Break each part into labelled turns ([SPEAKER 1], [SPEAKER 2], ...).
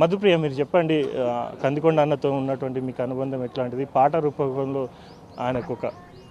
[SPEAKER 1] మధుప్రియ మీరు చెప్పండి ఆ, కందికొండ అన్నతో ఉన్నటువంటి మీకు అనుబంధం ఎట్లాంటిది పాట రూపకంలో ఆయనకు ఒక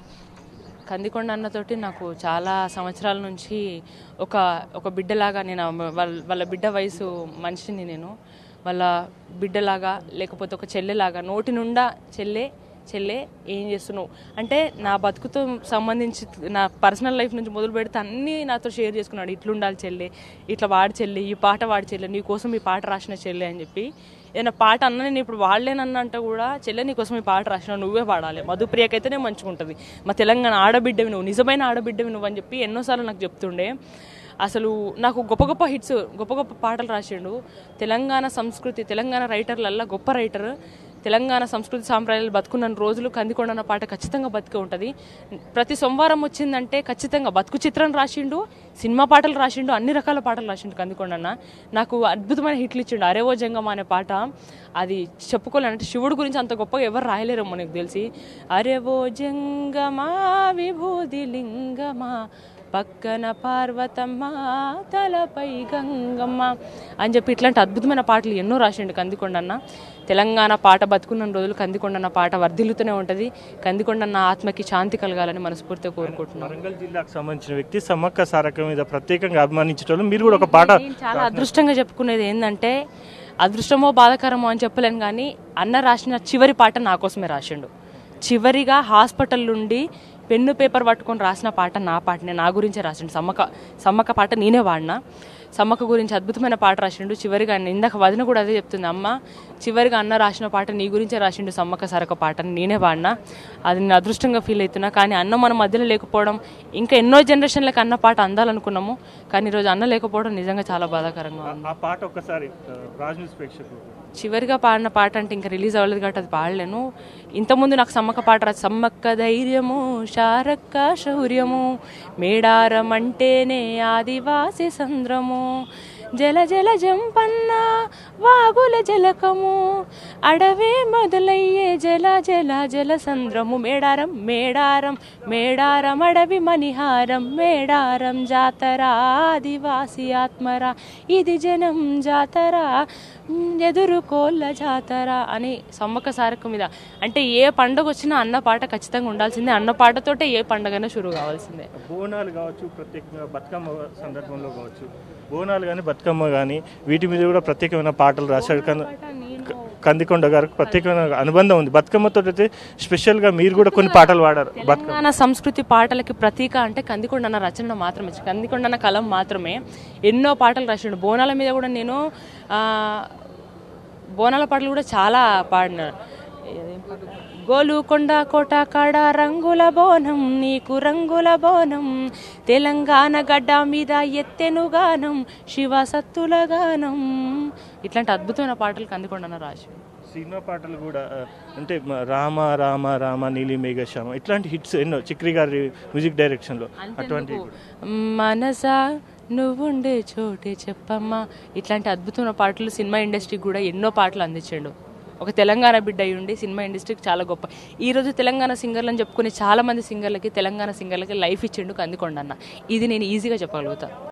[SPEAKER 2] కందికొండ అన్నతోటి నాకు చాలా సంవత్సరాల నుంచి ఒక ఒక బిడ్డలాగా నేను ఆ- వాళ్ళ వాళ్ళ బిడ్డ వయసు మనిషిని నేను వాళ్ళ బిడ్డలాగా లేకపోతే ఒక చెల్లెలాగా నోటి నుండా చెల్లె చెల్లె ఏం చేస్తున్నావు అంటే నా బతుకుతో సంబంధించి నా పర్సనల్ లైఫ్ నుంచి మొదలు పెడితే అన్నీ నాతో షేర్ చేసుకున్నాడు ఇట్లుండాలి చెల్లె ఇట్లా వాడి చెల్లె ఈ పాట వాడి చెల్లె నీ కోసం ఈ పాట రాసిన చెల్లె అని చెప్పి ఏదైనా పాట అన్న నేను ఇప్పుడు వాడలేనన్న అంటే కూడా చెల్లె నీ కోసం ఈ పాట రాసిన నువ్వే పాడాలి మధుప్రియకైతేనే మంచిగా ఉంటుంది మా తెలంగాణ ఆడబిడ్డవి నువ్వు నిజమైన ఆడబిడ్డవి నువ్వు అని చెప్పి ఎన్నోసార్లు నాకు చెప్తుండే అసలు నాకు గొప్ప గొప్ప హిట్స్ గొప్ప గొప్ప పాటలు రాసిండు తెలంగాణ సంస్కృతి తెలంగాణ రైటర్లల్లా గొప్ప రైటర్ తెలంగాణ సంస్కృతి సాంప్రదాయాలు బతుకున్న రోజులు కందికొండ అన్న పాట ఖచ్చితంగా బతికే ఉంటుంది ప్రతి సోమవారం వచ్చిందంటే ఖచ్చితంగా బతుకు చిత్రం రాసిండు సినిమా పాటలు రాసిండు అన్ని రకాల పాటలు రాసిండు కందికొండ అన్న నాకు అద్భుతమైన హిట్లు ఇచ్చిండు అరేవో జంగమ అనే పాట అది చెప్పుకోలేనంటే శివుడు గురించి అంత గొప్పగా ఎవరు రాయలేరేమో నాకు తెలిసి అరేవో జంగమా విభూది లింగమా పక్కన పార్వతమ్మ తలపై గంగమ్మ అని చెప్పి ఇట్లాంటి అద్భుతమైన పాటలు ఎన్నో రాసిండు కందికొండన్న తెలంగాణ పాట బతుకున్న రోజులు కందికొండన్న పాట వర్ధిల్లుతూనే ఉంటుంది కందికొండన్న ఆత్మకి శాంతి కలగాలని మనస్ఫూర్తిగా కోరుకుంటున్నాను
[SPEAKER 1] వరంగల్ జిల్లాకు సంబంధించిన వ్యక్తి సమ్మక్క సారక మీద ప్రత్యేకంగా అభిమానించడం మీరు కూడా ఒక పాట
[SPEAKER 2] నేను చాలా అదృష్టంగా చెప్పుకునేది ఏంటంటే అదృష్టమో బాధకరమో అని చెప్పలేను కానీ అన్న రాసిన చివరి పాట నా కోసమే రాసిండు చివరిగా హాస్పిటల్ నుండి పెన్ను పేపర్ పట్టుకొని రాసిన పాట నా పాటనే నా గురించే రాసిండు సమ్మక్క సమ్మక్క పాట నేనే వాడినా సమ్మక్క గురించి అద్భుతమైన పాట రాసిండు చివరిగా అన్న- ఇందాక వదిన కూడా అదే చెప్తుంది అమ్మ చివరిగా అన్న రాసిన పాట నీ గురించే రాసిండు సమ్మక్క సరక పాటని నేనే వాడినా అది నేను అదృష్టంగా ఫీల్ అవుతున్నా కానీ అన్న మన మధ్యలో లేకపోవడం ఇంకా ఎన్నో జనరేషన్లకు అన్న పాట అందాలనుకున్నాము కానీ ఈరోజు అన్న లేకపోవడం నిజంగా చాలా బాధాకరంగా ఉంది
[SPEAKER 1] ఆ పాట ఒక్కసారి ఆ, రాజ్ న్యూస్ ప్రేక్షకులు
[SPEAKER 2] చివరిగా పాడిన పాట అంటే ఇంకా రిలీజ్ అవ్వలేదు కాబట్టి అది పాడలేను ఇంతకుముందు నాకు సమ్మక్క పాట రాదు సమ్మక్క ధైర్యము శారక్క శౌర్యము మేడారం అంటేనే ఆదివాసి సంద్రము జల జల జంపన్న వాగుల జలకము అడవే మొదలయ్యే జల జల జల సంద్రము మేడారం మేడారం మేడారం అడవి మణిహారం మేడారం జాతర ఆదివాసి ఆత్మరా ఇది జనం జాతర మ్, ఎదురు కోళ్ళ జాతర అని సమ్మక్క సారక మీద అంటే ఏ పండగ వచ్చినా అన్న పాట ఖచ్చితంగా ఉండాల్సిందే అన్న పాటతోటే ఏ పండగైనా షురు కావాల్సిందే
[SPEAKER 1] బోనాలు కావచ్చు ప్రత్యేకంగా బతుకమ్మ సందర్భంలో కావచ్చు బోనాలు కానీ బతుకమ్మ కానీ వీటి మీద కూడా ప్రత్యేకమైన పాటలు రాశాడు కన్- క- కందికొండ గారికి ప్రత్యేకమైన అనుబంధం ఉంది బతుకమ్మతో అయితే స్పెషల్గా మీరు కూడా కొన్ని పాటలు పాడారు బతుకమ్మ
[SPEAKER 2] తెలంగాణ సంస్కృతి పాటలకి ప్రతీక అంటే కందికొండ అన్న రచన మాత్రమే కందికొండ అన్న కలం మాత్రమే ఎన్నో పాటలు రాసిండు బోనాల మీద కూడా నేను ఆ, బోనాల పాటలు కూడా చాలా పాడిన గోలుకొండ కోట కాడ రంగుల బోనం నీకు రంగుల బోనం తెలంగాణ గడ్డ మీద ఎత్తెను గానం శివ సత్తుల గానం ఇట్లాంటి అద్భుతమైన పాటలు కందికొండ అన్న రాసి
[SPEAKER 1] సినిమా పాటలు కూడా ఆ, అంటే మ- రామ రామ రామ నీలి మేఘశ్యామ ఇట్లాంటి హిట్స్ ఎన్నో చిక్రి గారి మ్యూజిక్ డైరెక్షన్లో అటువంటి
[SPEAKER 2] మనసా నువ్వుండే చోటే చెప్పమ్మా ఇట్లాంటి అద్భుతమైన పాటలు సినిమా ఇండస్ట్రీకి కూడా ఎన్నో పాటలు అందించాడు ఒక తెలంగాణ బిడ్డ అయి ఉండి సినిమా ఇండస్ట్రీకి చాలా గొప్ప ఈ రోజు తెలంగాణ సింగర్లు అని చెప్పుకునే చాలా మంది సింగర్లకి తెలంగాణ సింగర్లకి లైఫ్ ఇచ్చిండు కందికొండ అన్న ఇది నేను ఈజీగా చెప్పగలుగుతా